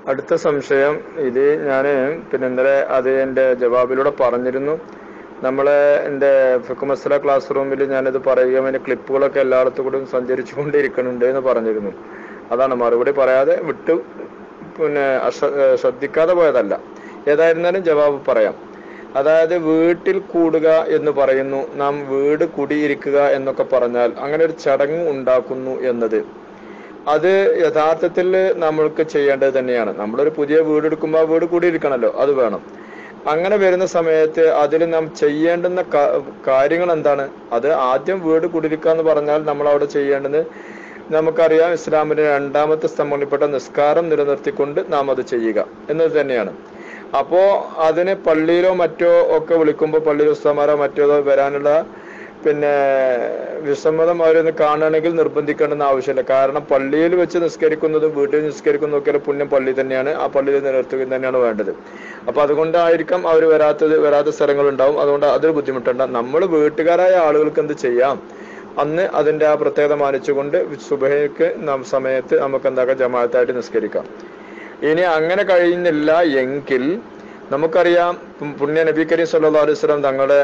അടുത്ത സംശയം ഇത് ഞാൻ പിന്നെ ഇന്നലെ അത് എൻ്റെ ജവാബിലൂടെ പറഞ്ഞിരുന്നു നമ്മളെ എൻ്റെ ഫിഖ് മസല ക്ലാസ് റൂമിൽ ഞാനിത് പറയുകയും അതിൻ്റെ ക്ലിപ്പുകളൊക്കെ എല്ലായിടത്തും കൂടി സഞ്ചരിച്ചുകൊണ്ടിരിക്കുന്നുണ്ട് എന്ന് പറഞ്ഞിരുന്നു അതാണ് മറുപടി പറയാതെ വിട്ടു പിന്നെ അശ്ര- ഏ, ശ്രദ്ധിക്കാതെ പോയതല്ല ഏതായിരുന്നാലും ജവാബ് പറയാം അതായത് വീട്ടിൽ കൂടുക എന്ന് പറയുന്നു നാം വീട് കുടിയിരിക്കുക എന്നൊക്കെ പറഞ്ഞാൽ അങ്ങനെ ഒരു ചടങ്ങ് ഉണ്ടാക്കുന്നു എന്നത് അത് യഥാർത്ഥത്തിൽ നമ്മൾക്ക് ചെയ്യേണ്ടത് തന്നെയാണ് നമ്മളൊരു പുതിയ വീട് എടുക്കുമ്പോൾ ആ വീട് കൂടിയിരിക്കണമല്ലോ അത് വേണം അങ്ങനെ വരുന്ന സമയത്ത് അതിൽ നാം ചെയ്യേണ്ടുന്ന കാ- കാര്യങ്ങൾ എന്താണ് അത് ആദ്യം വീട് കുടിയിരിക്കുക എന്ന് പറഞ്ഞാൽ നമ്മൾ അവിടെ ചെയ്യേണ്ടത് നമുക്കറിയാം ഇസ്ലാമിന്റെ രണ്ടാമത്തെ സ്തംഭങ്ങളിൽപ്പെട്ട നിസ്കാരം നിലനിർത്തിക്കൊണ്ട് നാം അത് ചെയ്യുക എന്നത് തന്നെയാണ് അപ്പോ അതിന് പള്ളിയിലോ മറ്റോ ഒക്കെ വിളിക്കുമ്പോൾ പള്ളിയിൽ ഉസ്താമാരോ മറ്റോ വരാനുള്ള പിന്നെ വിസമ്മതം അവരൊന്ന് കാണുകയാണെങ്കിൽ നിർബന്ധിക്കേണ്ടെന്ന് ആവശ്യമില്ല കാരണം പള്ളിയിൽ വെച്ച് നിസ്കരിക്കുന്നതും വീട്ടിൽ നിസ്കരിക്കുന്നതും ഒക്കെ പുണ്യം പള്ളി തന്നെയാണ് ആ പള്ളിയിൽ നിലനിർത്തുക തന്നെയാണ് വേണ്ടത് അപ്പൊ അതുകൊണ്ടായിരിക്കാം അവർ വരാത്തത് വരാത്ത സ്ഥലങ്ങൾ ഉണ്ടാവും അതുകൊണ്ട് അതൊരു ബുദ്ധിമുട്ടുണ്ട് നമ്മൾ വീട്ടുകാരായ ആളുകൾക്ക് എന്ത് ചെയ്യാം അന്ന് അതിന്റെ ആ പ്രത്യേകത മാനിച്ചുകൊണ്ട് സുബഹയ്ക്ക് നാം സമയത്ത് നമുക്ക് എന്താക്കാം ജമാഅത്തായിട്ട് നിസ്കരിക്കാം ഇനി അങ്ങനെ കഴിയുന്നില്ല എങ്കിൽ നമുക്കറിയാം പു- പുണ്യ നബി കരീം സല്ലല്ലാഹു അലൈഹി വസല്ലം തങ്ങളുടെ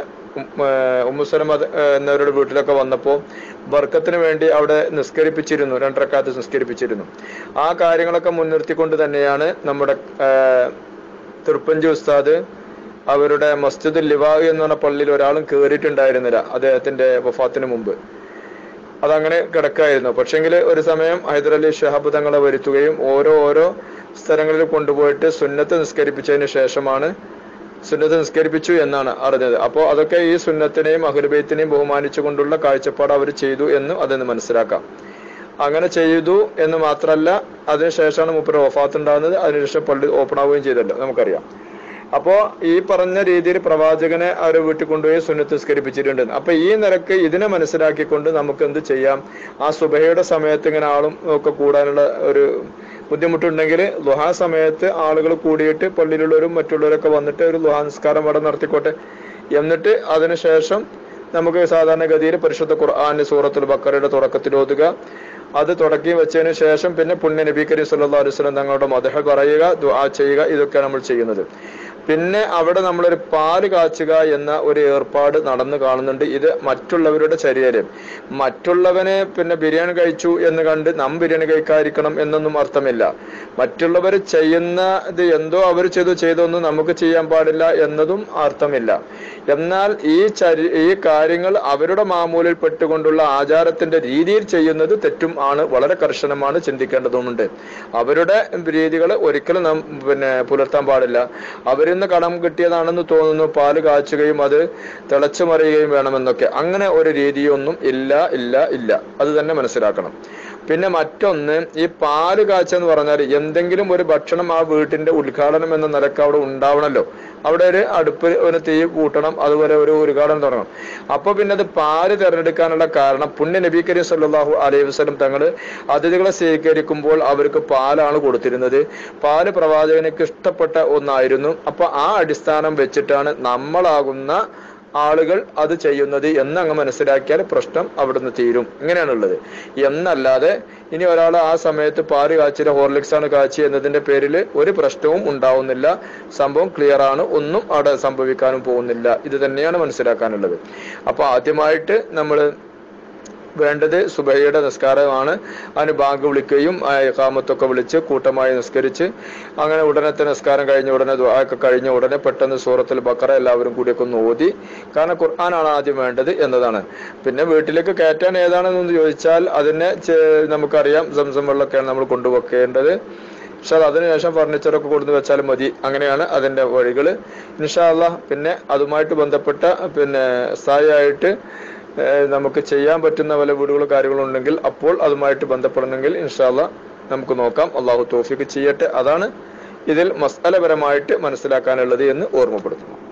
ഉമ്മുസലമ എന്നവരുടെ വീട്ടിലൊക്കെ വന്നപ്പോൾ ബർക്കത്തിന് വേണ്ടി അവിടെ നിസ്കരിപ്പിച്ചിരുന്നു രണ്ടരക്കാലത്ത് നിസ്കരിപ്പിച്ചിരുന്നു ആ കാര്യങ്ങളൊക്കെ മുൻനിർത്തിക്കൊണ്ട് തന്നെയാണ് നമ്മുടെ ആ, തിരുപ്പഞ്ചി ഉസ്താദ് അവരുടെ മസ്ജിദ് ലിവാഹ് എന്ന് പറഞ്ഞ പള്ളിയിൽ ഒരാളും കയറിയിട്ടുണ്ടായിരുന്നില്ല അദ്ദേഹത്തിന്റെ വഫാത്തിന് മുമ്പ് അതങ്ങനെ കിടക്കായിരുന്നു പക്ഷെങ്കിൽ ഒരു സമയം ഹൈദരലി ഷഹാബ് തങ്ങളെ വരുത്തുകയും ഓരോ ഓരോ സ്ഥലങ്ങളിൽ കൊണ്ടുപോയിട്ട് സുന്നത്ത് നിസ്കരിപ്പിച്ചതിന് ശേഷമാണ് സുന്നത്ത് നിസ്കരിപ്പിച്ചു എന്നാണ് അറിഞ്ഞത് അപ്പോൾ അതൊക്കെ ഈ സുന്നത്തിനെയും അഹുലബൈത്തിനെയും ബഹുമാനിച്ചുകൊണ്ടുള്ള കാഴ്ചപ്പാട് അവർ ചെയ്തു എന്ന് അതെന്ന് മനസ്സിലാക്കാം അങ്ങനെ ചെയ്തു എന്ന് മാത്രമല്ല അതിനുശേഷമാണ് മുപ്പര് വഫാത്ത് ഉണ്ടാകുന്നത് അതിനുശേഷം പള്ളി ഓപ്പൺ ആവുകയും ചെയ്തല്ലോ നമുക്കറിയാം അപ്പോ ഈ പറഞ്ഞ രീതിയിൽ പ്രവാചകനെ അവരെ വീട്ടിൽ കൊണ്ടുപോയി സുന്നത്ത് നിസ്കരിപ്പിച്ചിട്ടുണ്ട് അപ്പൊ ഈ നിരക്ക് ഇതിനെ മനസ്സിലാക്കിക്കൊണ്ട് നമുക്ക് എന്ത് ചെയ്യാം ആ സുബഹയുടെ സമയത്ത് ഇങ്ങനെ ആളും ഒക്കെ കൂടാനുള്ള ഒരു ബുദ്ധിമുട്ടുണ്ടെങ്കിൽ ലുഹാ സമയത്ത് ആളുകൾ കൂടിയിട്ട് പള്ളിയിലുള്ളവരും മറ്റുള്ളവരൊക്കെ വന്നിട്ട് ഒരു ലുഹാ നിസ്കാരം അവിടെ നടത്തിക്കോട്ടെ എന്നിട്ട് അതിനുശേഷം നമുക്ക് സാധാരണഗതിയിൽ പരിശുദ്ധ ഖുർആാന്റെ സൂറത്തുൽ ബക്കറയുടെ തുടക്കത്തിൽ ഓതുക അത് തുടക്കി വെച്ചതിന് ശേഷം പിന്നെ പുണ്യ നബി കരീം സല്ലല്ലാഹു അലൈഹി വസല്ലം തങ്ങളുടെ മദഹ പറയുക ദുആ ചെയ്യുക ഇതൊക്കെയാണ് നമ്മൾ ചെയ്യുന്നത് പിന്നെ അവിടെ നമ്മളൊരു പാല് കാച്ചുക എന്ന ഒരു ഏർപ്പാട് നടന്നു കാണുന്നുണ്ട് ഇത് മറ്റുള്ളവരുടെ ചര്യരം മറ്റുള്ളവനെ പിന്നെ ബിരിയാണി കഴിച്ചു എന്ന് കണ്ട് നാം ബിരിയാണി കഴിക്കാതിരിക്കണം എന്നൊന്നും അർത്ഥമില്ല മറ്റുള്ളവർ ചെയ്യുന്നത് എന്തോ അവർ ചെയ്തു ചെയ്തൊന്നും നമുക്ക് ചെയ്യാൻ പാടില്ല എന്നതും അർത്ഥമില്ല എന്നാൽ ഈ ചരി ഈ കാര്യങ്ങൾ അവരുടെ മാമൂലിൽ പെട്ടുകൊണ്ടുള്ള ആചാരത്തിന്റെ രീതിയിൽ ചെയ്യുന്നത് തെറ്റും ആണ് വളരെ കർശനമാണ് ചിന്തിക്കേണ്ടതുമുണ്ട് അവരുടെ രീതികൾ ഒരിക്കലും നാം പിന്നെ പുലർത്താൻ പാടില്ല അവരിൽ നിന്ന് കടം കിട്ടിയതാണെന്ന് തോന്നുന്നു പാല് കാച്ചുകയും അത് തിളച്ചു മറിയുകയും വേണമെന്നൊക്കെ അങ്ങനെ ഒരു രീതിയൊന്നും ഇല്ല ഇല്ല ഇല്ല അത് തന്നെ മനസ്സിലാക്കണം പിന്നെ മറ്റൊന്ന് ഈ പാല് കാച്ചെന്ന് പറഞ്ഞാൽ എന്തെങ്കിലും ഒരു ഭക്ഷണം ആ വീട്ടിന്റെ ഉദ്ഘാടനം എന്ന നിലക്ക് അവിടെ ഉണ്ടാവണമല്ലോ അവിടെ ഒരു അടുപ്പ് ഒരു തീ കൂട്ടണം അതുപോലെ ഒരു ഉദ്ഘാടനം തുടങ്ങണം അപ്പൊ പിന്നെ അത് പാല് തിരഞ്ഞെടുക്കാനുള്ള കാരണം പുണ്യ നബി കരീം സല്ലല്ലാഹു അലൈഹി വസല്ലം തങ്ങൾ അതിഥികളെ സ്വീകരിക്കുമ്പോൾ അവർക്ക് പാലാണ് കൊടുത്തിരുന്നത് പാല് പ്രവാചകനക്ക് ഇഷ്ടപ്പെട്ട ഒന്നായിരുന്നു അപ്പൊ ആ അടിസ്ഥാനം വെച്ചിട്ടാണ് നമ്മളാകുന്ന ആളുകൾ അത് ചെയ്യുന്നത് എന്ന് അങ്ങ് മനസ്സിലാക്കിയാൽ പ്രശ്നം അവിടുന്ന് തീരും ഇങ്ങനെയാണുള്ളത് എന്നല്ലാതെ ഇനി ഒരാൾ ആ സമയത്ത് പാല് കാച്ചിയ ഹോർലിക്സ് ആണ് കാച്ചി എന്നതിന്റെ പേരിൽ ഒരു പ്രശ്നവും ഉണ്ടാവുന്നില്ല സംഭവം ക്ലിയർ ആണ് ഒന്നും അവിടെ സംഭവിക്കാനും പോകുന്നില്ല ഇത് തന്നെയാണ് മനസ്സിലാക്കാനുള്ളത് അപ്പൊ ആദ്യമായിട്ട് നമ്മൾ വേണ്ടത് സുബഹയുടെ നിസ്കാരമാണ് അതിന് ബാങ്ക് വിളിക്കുകയും ആ ഇഖാമത്തൊക്കെ വിളിച്ച് കൂട്ടമായി നിസ്കരിച്ച് അങ്ങനെ ഉടനെ തന്നെ നിസ്കാരം കഴിഞ്ഞ ഉടനെ ദുആയൊക്കെ കഴിഞ്ഞ ഉടനെ പെട്ടെന്ന് സൂറത്തിൽ ബക്കറ എല്ലാവരും കൂടിയൊക്കെ ഒന്ന് ഓതി കാരണം ഖുർആനാണ് ആദ്യം വേണ്ടത് എന്നതാണ് പിന്നെ വീട്ടിലേക്ക് കയറ്റാൻ ഏതാണെന്ന് ചോദിച്ചാൽ അതിനെ ചെ- നമുക്കറിയാം സംസം വെള്ളമൊക്കെയാണ് നമ്മൾ കൊണ്ടുവെക്കേണ്ടത് പക്ഷെ അത് അതിനുശേഷം ഫർണിച്ചറൊക്കെ കൊണ്ടുവന്ന് വെച്ചാലും മതി അങ്ങനെയാണ് അതിന്റെ വഴികൾ ഇൻഷാല്ല പിന്നെ അതുമായിട്ട് ബന്ധപ്പെട്ട പിന്നെ സ്ഥായിയായിട്ട് ഏഹ് നമുക്ക് ചെയ്യാൻ പറ്റുന്ന വല്ല വീടുകളോ കാര്യങ്ങളോ ഉണ്ടെങ്കിൽ അപ്പോൾ അതുമായിട്ട് ബന്ധപ്പെടണമെങ്കിൽ ഇൻഷാല്ല നമുക്ക് നോക്കാം അള്ളാഹു തോഫിക്ക് ചെയ്യട്ടെ അതാണ് ഇതിൽ മസാലപരമായിട്ട് മനസ്സിലാക്കാനുള്ളത് എന്ന് ഓർമ്മപ്പെടുത്തുന്നു